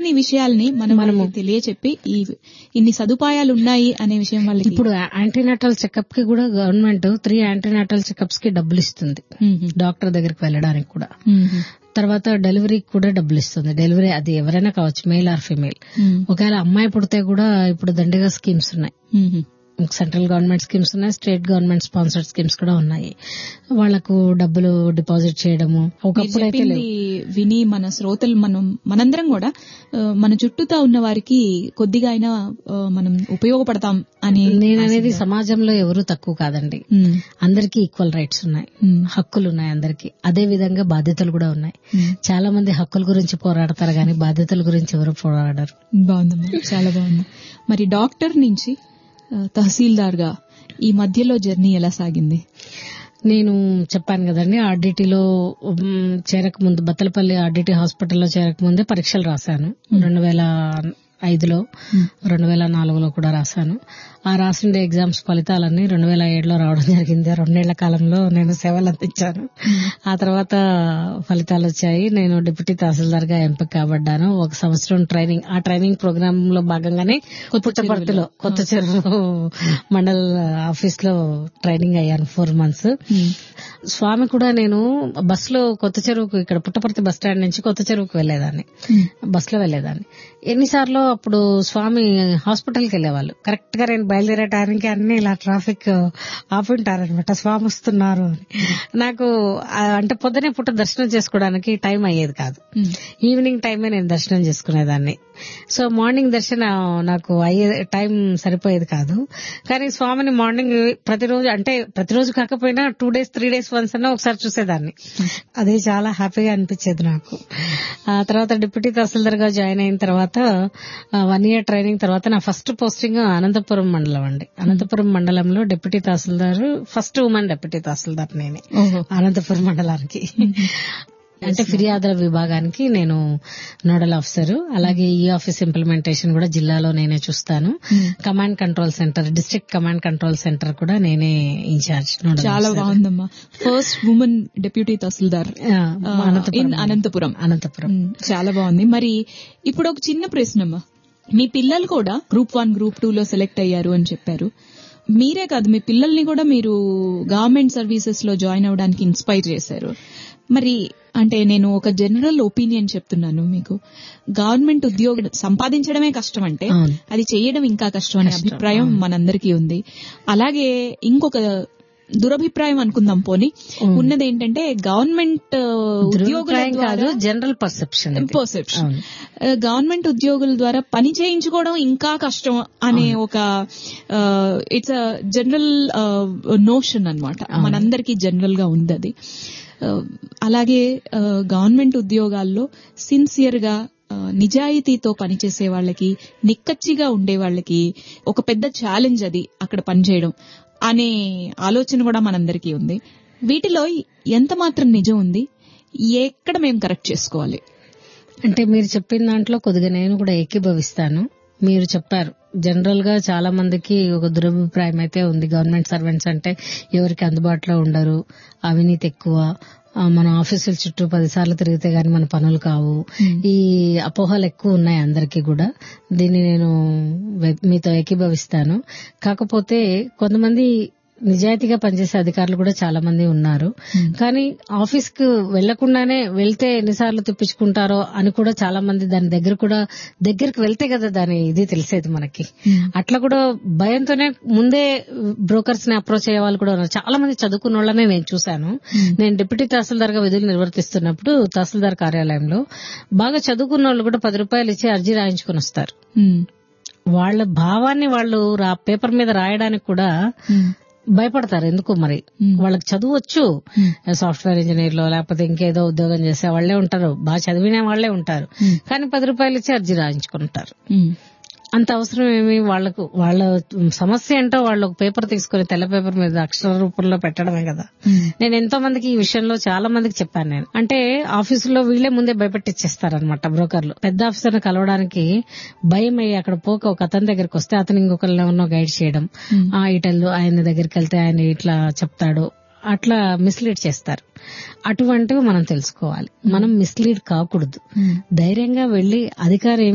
ఈ విషయాల్ని మనం మనము తెలియచెప్పి ఈ ఇన్ని సదుపాయాలు ఉన్నాయి అనే విషయం వాళ్ళకి ఇప్పుడు యాంటీనాటల్ చెకప్ కి కూడా గవర్నమెంట్ త్రీ యాంటీనాటల్ చెకప్స్ కి డబ్బులు ఇస్తుంది మ్మ్. డాక్టర్ దగ్గరికి వెళ్ళడానికి కూడా మ్మ్. తర్వాత డెలివరీకి కూడా డబ్బులు ఇస్తుంది డెలివరీ అది ఎవరైనా కావచ్చు మేల్ ఆర్ ఫీమేల్ మ్మ్. ఒకవేళ అమ్మాయి పుడితే కూడా ఇప్పుడు దండిగా స్కీమ్స్ ఉన్నాయి మ్మ్. సెంట్రల్ గవర్నమెంట్ స్కీమ్స్ ఉన్నాయి స్టేట్ గవర్నమెంట్ స్పాన్సర్డ్ స్కీమ్స్ కూడా ఉన్నాయి వాళ్లకు డబ్బులు డిపాజిట్ చేయడము మీరు ఒకప్పుడు అయితే చెప్పింది విని మన శ్రోతలు మనం మనందరం కూడా ఆ, మన చుట్టూతా ఉన్న వారికి కొద్దిగా అయినా ఆ, మనం ఉపయోగపడతాం అని నేననేది సమాజంలో ఎవరు తక్కువ కాదండి మ్మ్. అందరికీ ఈక్వల్ రైట్స్ ఉన్నాయి మ్మ్. హక్కులు ఉన్నాయి అందరికీ అదే విధంగా బాధ్యతలు కూడా ఉన్నాయి మ్మ్. చాలా మంది హక్కుల గురించి పోరాడతారు కానీ బాధ్యతల గురించి ఎవరు పోరాడరు బాగుందమ్మా చాలా బాగుంది మరి డాక్టర్ నుంచి ఆ, తహసీల్దార్ గా ఈ మధ్యలో జర్నీ ఎలా సాగింది నేను చెప్పాను కదండి ఆర్డిటీలో చేరక ముందు బత్తలపల్లి ఆర్డిటీ హాస్పిటల్లో చేరక ముందే పరీక్షలు రాశాను రెండు వేల ఐదులో రెండు వేల నాలుగులో కూడా రాశాను ఆ రాసిన ఎగ్జామ్స్ ఫలితాలన్నీ రెండు వేల ఏడులో రావడం జరిగింది రెండేళ్ల కాలంలో నేను సేవలు అందించాను ఆ తర్వాత ఫలితాలు వచ్చాయి నేను డిప్యూటీ తహసీల్దార్ గా ఎంపిక కాబడ్డాను ఒక సంవత్సరం ట్రైనింగ్ ఆ ట్రైనింగ్ ప్రోగ్రామ్ లో భాగంగానే పుట్టపర్తిలో కొత్త చెరువు మండల్ ఆఫీస్ లో ట్రైనింగ్ అయ్యాను ఫోర్ మంత్స్ స్వామి కూడా నేను బస్ లో కొత్త చెరువుకు ఇక్కడ పుట్టపర్తి బస్ స్టాండ్ నుంచి కొత్త చెరువుకు వెళ్లేదాన్ని బస్ లో వెళ్లేదాన్ని ఎన్నిసార్లు అప్పుడు స్వామి హాస్పిటల్కి వెళ్లేవాళ్ళు కరెక్ట్ గా నేను బయలుదేరే టైంకి అన్ని ఇలా ట్రాఫిక్ ఆపుంటారనమాట స్వామి వస్తున్నారు అని నాకు ఆ, అంటే పొద్దునే పుట్ట దర్శనం చేసుకోవడానికి టైం అయ్యేది కాదు ఈవినింగ్ టైమే నేను దర్శనం చేసుకునేదాన్ని సో మార్నింగ్ దర్శనం నాకు అయ్యే టైం సరిపోయేది కాదు కానీ స్వామిని మార్నింగ్ ప్రతిరోజు అంటే ప్రతిరోజు కాకపోయినా two days three days once అన్నా ఒకసారి చూసేదాన్ని అది చాలా హ్యాపీగా అనిపించేది నాకు ఆ తర్వాత డిప్యూటీ తహసీల్దార్ గా జాయిన్ అయిన తర్వాత వన్ ఇయర్ ట్రైనింగ్ తర్వాత నా ఫస్ట్ పోస్టింగ్ అనంతపురం మండలం అండి అనంతపురం మండలంలో deputy tahsildar first women deputy tahsildar నేనే ఓహో అనంతపురం మండలానికి అంటే ఫిర్యాదుల విభాగానికి నేను నోడల్ ఆఫీసర్ అలాగే ఈ ఆఫీస్ ఇంప్లిమెంటేషన్ కూడా జిల్లాలో నేనే చూస్తాను command control centre district command control centre కూడా నేనే ఇన్ఛార్జ్ నోడల్ చాలా ఆఫీసర్. బాగుందమ్మా ఫస్ట్ ఉమెన్ డిప్యూటీ తహసీల్దార్ ఆ, ఆ, అనంతపురం ఇన్ అనంతపురం అనంతపురం మ్, చాలా బాగుంది మరి ఇప్పుడు ఒక చిన్న ప్రశ్నమ్మా మీ పిల్లలు కూడా గ్రూప్ వన్ గ్రూప్ టూ లో సెలెక్ట్ అయ్యారు అని చెప్పారు మీరే కాదు మీ పిల్లల్ని కూడా మీరు గవర్నమెంట్ సర్వీసెస్ లో జాయిన్ అవడానికి ఇన్స్పైర్ చేశారు మరి అంటే నేను ఒక జనరల్ ఒపీనియన్ చెప్తున్నాను మీకు గవర్నమెంట్ ఉద్యోగం సంపాదించడమే కష్టం అంటే అవును. అది చేయడం ఇంకా కష్టం అనే కష్టం, అభిప్రాయం మనందరికీ ఉంది అలాగే ఇంకొక దురభిప్రాయం అనుకుందాం పోని ఉన్నది ఏంటంటే గవర్నమెంట్ ఉద్యోగుల దురభిప్రాయం కాదు ద్వారా జనరల్ పర్సెప్షన్ ఇది. పర్సెప్షన్ అవును. గవర్నమెంట్ ఉద్యోగుల ద్వారా పని చేయించుకోవడం ఇంకా కష్టం అనే ఒక ఇట్స్ అ జనరల్ నోషన్ అన్నమాట మనందరికీ జనరల్ గా ఉంది అది ఆ, అలాగే గవర్నమెంట్ ఉద్యోగాల్లో సిన్సియర్ గా ఆ, నిజాయితీతో పనిచేసే వాళ్ళకి నిక్కచ్చిగా ఉండే వాళ్ళకి ఒక పెద్ద ఛాలెంజ్ అది అక్కడ పనిచేయడం అనే ఆలోచన కూడా మనందరికీ ఉంది వీటిలో ఎంత మాత్రం నిజం ఉంది ఎక్కడ మేము కరెక్ట్ చేసుకోవాలి అంటే మీరు చెప్పిన దాంట్లో కొద్దిగా నేను కూడా ఏకీభవిస్తాను మీరు చెప్పారు జనరల్ గా చాలా మందికి ఒక దురభిప్రాయం అయితే ఉంది గవర్నమెంట్ సర్వెంట్స్ అంటే ఎవరికి అందుబాటులో ఉండరు అవినీతి ఎక్కువ ఆ, మన ఆఫీసుల చుట్టూ పదిసార్లు తిరిగితే గాని మన పనులు కావు ఈ అపోహలు ఎక్కువ ఉన్నాయి అందరికీ కూడా దీన్ని నేను వె- మీతో ఏకీభవిస్తాను కాకపోతే కొంతమంది నిజాయితీగా పనిచేసే అధికారులు కూడా చాలా మంది ఉన్నారు కానీ ఆఫీస్ కు వెళ్లకుండానే వెళ్తే ఎన్నిసార్లు తిప్పించుకుంటారో అని కూడా చాలా మంది దాని దగ్గర కూడా దగ్గరికి వెళ్తే కదా దాని ఇది తెలిసేది మనకి అట్లా కూడా భయంతోనే ముందే బ్రోకర్స్ ని అప్రోచ్ అయ్యే వాళ్ళు కూడా ఉన్నారు చాలా మంది చదువుకున్న వాళ్ళనే నేను చూశాను నేను డిప్యూటీ తహసీల్దార్ గా విధులు నిర్వర్తిస్తున్నప్పుడు తహసీల్దార్ కార్యాలయంలో బాగా చదువుకున్న వాళ్ళు కూడా పది రూపాయలు ఇచ్చి అర్జీ రాయించుకుని వస్తారు ఉమ్, వాళ్ళ భావాన్ని వాళ్ళు రా- పేపర్ మీద రాయడానికి కూడా ఉమ్, భయపడతారు ఎందుకో మరి వాళ్ళకి చదువు వచ్చు సాఫ్ట్వేర్ ఇంజనీర్ లో లేకపోతే ఇంకేదో ఉద్యోగం చేసే వాళ్ళే ఉంటారు బాగా చదివిన వాళ్ళే ఉంటారు కానీ పది రూపాయలు ఇచ్చి అర్జీ రాయించుకుంటారు ఉమ్, అంత అవసరం ఏమి వాళ్ళకు వాళ్ళ సమస్య ఏంటో వాళ్ళు ఒక పేపర్ తీసుకుని తెల్ల పేపర్ మీద అక్షర రూపంలో పెట్టడమే కదా ఉమ్, నేను ఎంతో మందికి ఈ విషయంలో చాలా మందికి చెప్పాను నేను అంటే ఆఫీసులో వీళ్ళే ముందే భయపెట్టిచ్చేస్తారనమాట బ్రోకర్లు పెద్ద ఆఫీసర్ని కలవడానికి భయం అయ్యి అక్కడ పోక ఒక అతని దగ్గరికి వస్తే అతను ఇంకొకరిని ఎవరినో గైడ్ చేయడం ఆ ఇటల్లు ఆయన దగ్గరికి వెళ్తే ఆయన ఇట్లా చెప్తాడు అట్లా మిస్లీడ్ చేస్తారు అటువంటివి మనం తెలుసుకోవాలి మనం మిస్లీడ్ కాకూడదు ధైర్యంగా వెళ్లి అధికారి